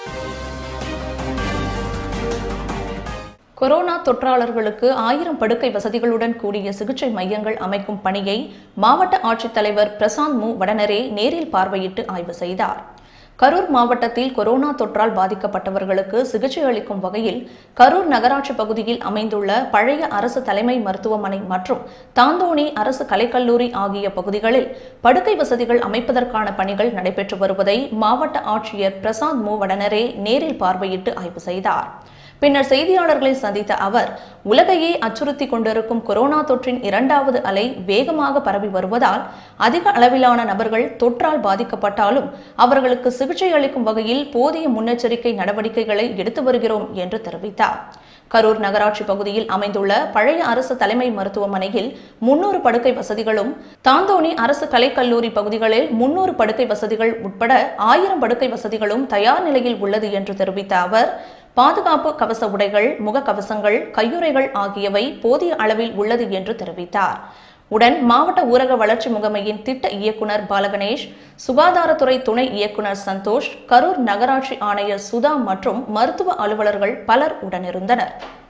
corona தொற்றாளர்களுக்கு ஆயிரம் படுக்கை வசதிகளுடன் கூடிய சிகிச்சை மையங்கள் அமைக்கும் பணியை மாவட்ட ஆட்சித்தலைவர் பிரசாந்த் மு வடனரே நேரில் பார்வையிட்டு ஆய்வு செய்தார் கரூர் மாவட்டத்தில் கொரோனா தொற்றால் பாதிக்கப்பட்டவர்களுக்கு சிகிச்சை அளிக்கும் வகையில் கரூர் நகராட்சி பகுதியில் அமைந்துள்ள பழைய அரசு தலைமை மருத்துவமனை மற்றும் தாந்தோணி அரசு கலைக்கல்லூரி ஆகிய பகுதிகளில் படுக்கை வசதிகள் அமைப்பதற்கான பணிகள் நடைபெற்று வருவதை மாவட்ட ஆட்சியர் பிரசாந்த் மு வடனரே நேரில் பார்வையிட்டு ஆய்வு செய்தார் பின்னர் செய்தியாளர்களை சந்தித்த அவர் உலகையே அச்சுறுத்தி கொண்டிருக்கும் கொரோனா தொற்றின் இரண்டாவது அலை வேகமாக பரவி வருவதால் அதிக அளவிலான நபர்கள் தொற்றால் பாதிக்கப்பட்டாலும் அவர்களுக்கு சிகிச்சை அளிக்கும் வகையில் போதிய முன்னெச்சரிக்கை நடவடிக்கைகளை எடுத்து வருகிறோம் என்று தெரிவித்தார் கரூர் நகராட்சி பகுதியில் அமைந்துள்ள பழைய அரசு தலைமை மருத்துவமனையில் முன்னூறு படுக்கை வசதிகளும் தாந்தோணி அரசு கலைக்கல்லூரி பகுதிகளில் முன்னூறு படுக்கை வசதிகள் உட்பட ஆயிரம் படுக்கை வசதிகளும் தயார் நிலையில் உள்ளது என்று தெரிவித்த அவர் பாதுகாப்பு கவச உடைகள் முகக்கவசங்கள் கையுறைகள் ஆகியவை போதிய அளவில் உள்ளது என்று தெரிவித்தார் உடன் மாவட்ட ஊரக வளர்ச்சி முகமையின் திட்ட இயக்குனர் பாலகணேஷ் சுகாதாரத்துறை துணை இயக்குனர் சந்தோஷ் கரூர் நகராட்சி ஆணையர் சுதா மற்றும் மருத்துவ அலுவலர்கள் பலர் உடனிருந்தனர்